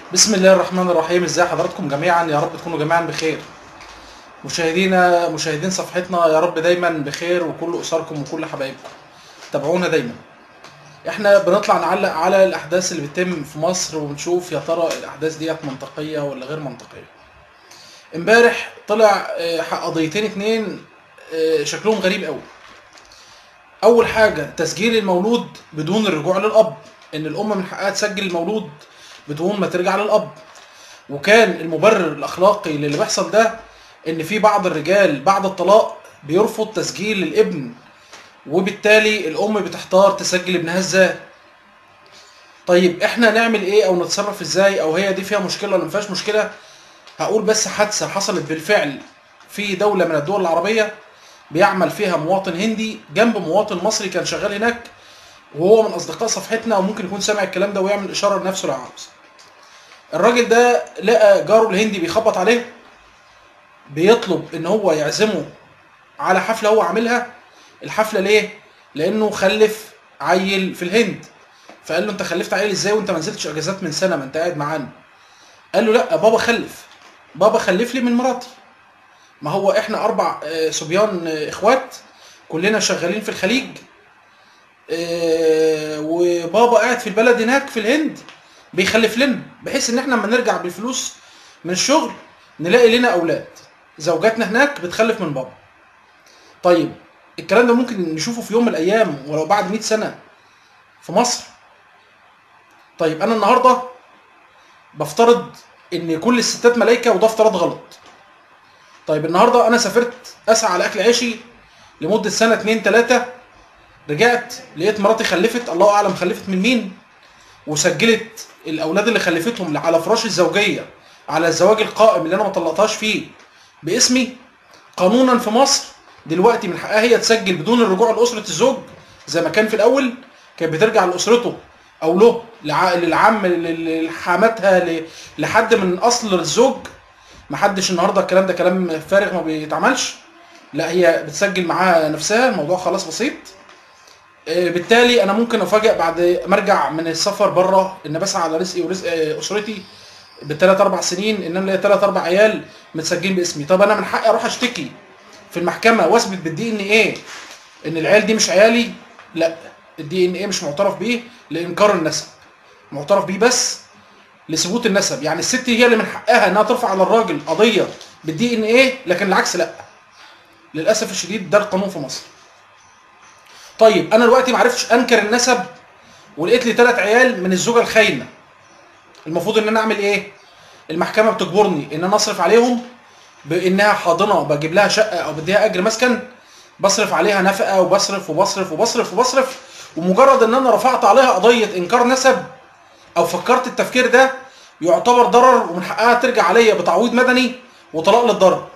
بسم الله الرحمن الرحيم ازي حضراتكم جميعا يا رب تكونوا جميعا بخير مشاهدينا مشاهدين صفحتنا يا رب دايما بخير وكل اسركم وكل حبايبكم تابعونا دايما احنا بنطلع نعلق على الاحداث اللي بتتم في مصر وبنشوف يا ترى الاحداث ديت منطقيه ولا غير منطقيه امبارح طلع آه، قضيتين اتنين آه، شكلهم غريب قوي اول حاجه تسجيل المولود بدون الرجوع للاب ان الام من حقها تسجل المولود بدون ما ترجع للاب وكان المبرر الاخلاقي للي بيحصل ده ان في بعض الرجال بعد الطلاق بيرفض تسجيل الابن وبالتالي الام بتحتار تسجل ابنها ازاي طيب احنا نعمل ايه او نتصرف ازاي او هي دي فيها مشكله ولا ما فيهاش مشكله هقول بس حادثه حصلت بالفعل في دوله من الدول العربيه بيعمل فيها مواطن هندي جنب مواطن مصري كان شغال هناك وهو من اصدقاء صفحتنا وممكن يكون سامع الكلام ده ويعمل اشاره لنفسه لو عاوز الراجل ده لقى جاره الهندي بيخبط عليه بيطلب ان هو يعزمه على حفله هو عاملها الحفله ليه لانه خلف عيل في الهند فقال له انت خلفت عيل ازاي وانت ما نزلتش اجازات من سنه ما انت قاعد معانا قال له لا بابا خلف بابا خلف لي من مراتي ما هو احنا اربع آه، صبيان آه، اخوات كلنا شغالين في الخليج آه، وبابا قاعد في البلد هناك في الهند بيخلف لنا بحيث ان احنا لما نرجع بالفلوس من الشغل نلاقي لنا اولاد زوجاتنا هناك بتخلف من بابا طيب الكلام ده ممكن نشوفه في يوم من الايام ولو بعد 100 سنه في مصر طيب انا النهارده بفترض ان كل الستات ملايكه وده افتراض غلط طيب النهارده انا سافرت اسعى على اكل عيشي لمده سنه اتنين تلاته رجعت لقيت مراتي خلفت الله اعلم خلفت من مين وسجلت الاولاد اللي خلفتهم على فراش الزوجيه على الزواج القائم اللي انا ما طلقتهاش فيه باسمي قانونا في مصر دلوقتي من حقها هي تسجل بدون الرجوع لاسره الزوج زي ما كان في الاول كانت بترجع لاسرته او له لع- للعم ل- لحماتها ل- لحد من اصل الزوج محدش النهارده الكلام ده كلام فارغ ما بيتعملش لا هي بتسجل معاها نفسها الموضوع خلاص بسيط آه، بالتالي انا ممكن افاجئ بعد ما ارجع من السفر بره ان بسعى على رزقي ورزق آه، اسرتي بالثلاث اربع سنين ان انا ليا ثلاث اربع عيال متسجلين باسمي طب انا من حقي اروح اشتكي في المحكمه واثبت بالدي ان ايه ان العيال دي مش عيالي لا الدي ان ايه مش معترف بيه لانكار النسب معترف بيه بس لثبوت النسب يعني الست هي اللي من حقها انها ترفع على الراجل قضيه بالدي ان ايه لكن العكس لا للاسف الشديد ده القانون في مصر طيب انا دلوقتي ما عرفتش انكر النسب ولقيت لي ثلاث عيال من الزوجه الخاينه المفروض ان انا اعمل ايه المحكمه بتجبرني ان انا اصرف عليهم بانها حاضنه بجيب لها شقه او بديها اجر مسكن بصرف عليها نفقه وبصرف وبصرف وبصرف وبصرف ومجرد ان انا رفعت عليها قضيه انكار نسب او فكرت التفكير ده يعتبر ضرر ومن حقها ترجع عليا بتعويض مدني وطلاق للضرر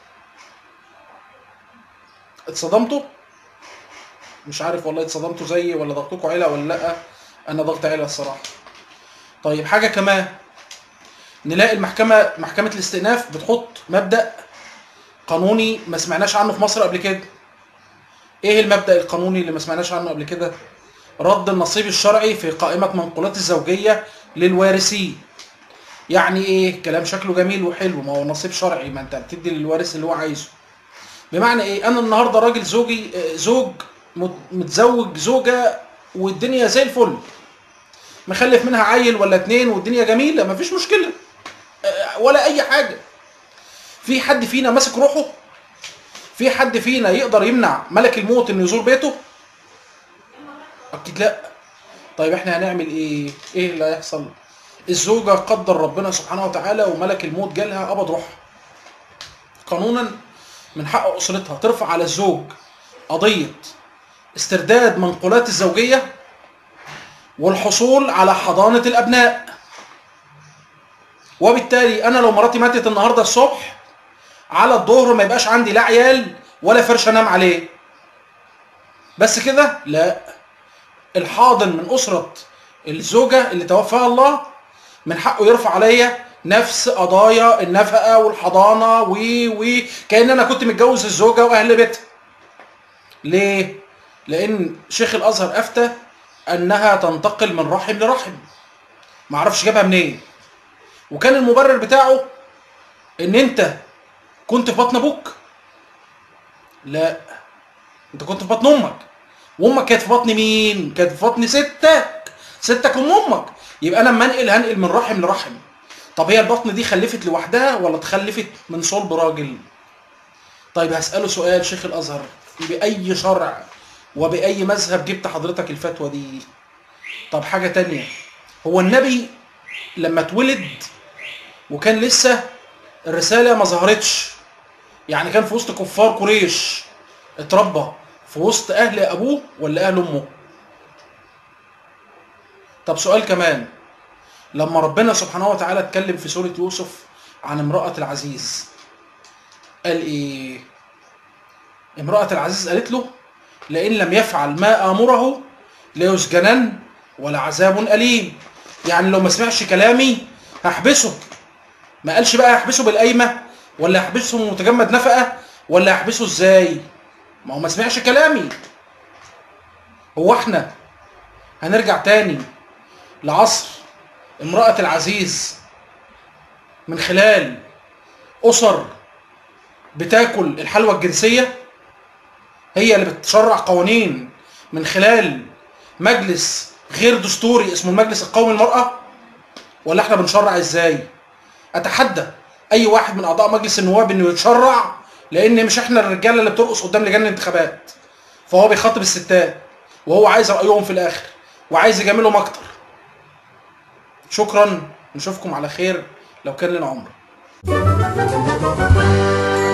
اتصدمتوا مش عارف والله اتصدمتوا زيي ولا ضغطكوا عيله ولا لا انا ضغط عيله الصراحه طيب حاجه كمان نلاقي المحكمه محكمه الاستئناف بتحط مبدا قانوني ما سمعناش عنه في مصر قبل كده ايه المبدا القانوني اللي ما سمعناش عنه قبل كده رد النصيب الشرعي في قائمه منقولات الزوجيه للوارثين يعني ايه كلام شكله جميل وحلو ما هو نصيب شرعي ما انت بتدي للوارث اللي هو عايزه بمعنى ايه انا النهارده راجل زوجي آه، زوج مت- متزوج زوجه والدنيا زي الفل مخلف منها عيل ولا اتنين والدنيا جميله مفيش مشكله آه، ولا اي حاجه في حد فينا ماسك روحه في حد فينا يقدر يمنع ملك الموت انه يزور بيته اكيد لا طيب احنا هنعمل ايه ايه اللي هيحصل الزوجه قدر ربنا سبحانه وتعالى وملك الموت جالها قبض روحها قانونا من حق اسرتها ترفع على الزوج قضيه استرداد منقولات الزوجيه والحصول على حضانه الابناء وبالتالي انا لو مراتي ماتت النهارده الصبح على الظهر ما يبقاش عندي لا عيال ولا فرش انام عليه بس كده لا الحاضن من اسره الزوجه اللي توفاها الله من حقه يرفع عليا نفس قضايا النفقه والحضانه و و كان انا كنت متجوز الزوجه واهل بيتها ليه لان شيخ الازهر افتى انها تنتقل من رحم لرحم ما اعرفش جابها منين وكان المبرر بتاعه ان انت كنت في بطن ابوك لا انت كنت في بطن امك وامك كانت في بطن مين كانت في بطن ستك ستك ام امك يبقى انا لما انقل هنقل من رحم لرحم طب هي البطن دي خلفت لوحدها ولا اتخلفت من صلب راجل طيب هسأله سؤال شيخ الازهر بأي شرع وبأي مذهب جبت حضرتك الفتوى دي طب حاجة تانية هو النبي لما اتولد وكان لسه الرسالة ما ظهرتش يعني كان في وسط كفار قريش اتربى في وسط اهل ابوه ولا اهل امه طب سؤال كمان لما ربنا سبحانه وتعالى اتكلم في سورة يوسف عن امرأة العزيز قال ايه امرأة العزيز قالت له لئن لم يفعل ما آمره ليسجنن ولعذاب أليم يعني لو ما سمعش كلامي هحبسه ما قالش بقى هحبسه بالقايمة ولا هحبسه متجمد نفقة ولا هحبسه ازاي ما هو ما سمعش كلامي هو احنا هنرجع تاني لعصر امرأة العزيز من خلال أسر بتاكل الحلوى الجنسية هي اللي بتشرع قوانين من خلال مجلس غير دستوري اسمه المجلس القومي للمرأة ولا احنا بنشرع ازاي اتحدى اي واحد من اعضاء مجلس النواب انه يتشرع لان مش احنا الرجاله اللي بترقص قدام لجان الانتخابات فهو بيخاطب الستات وهو عايز رايهم في الاخر وعايز يجاملهم اكتر شكرا نشوفكم على خير لو كان لنا عمر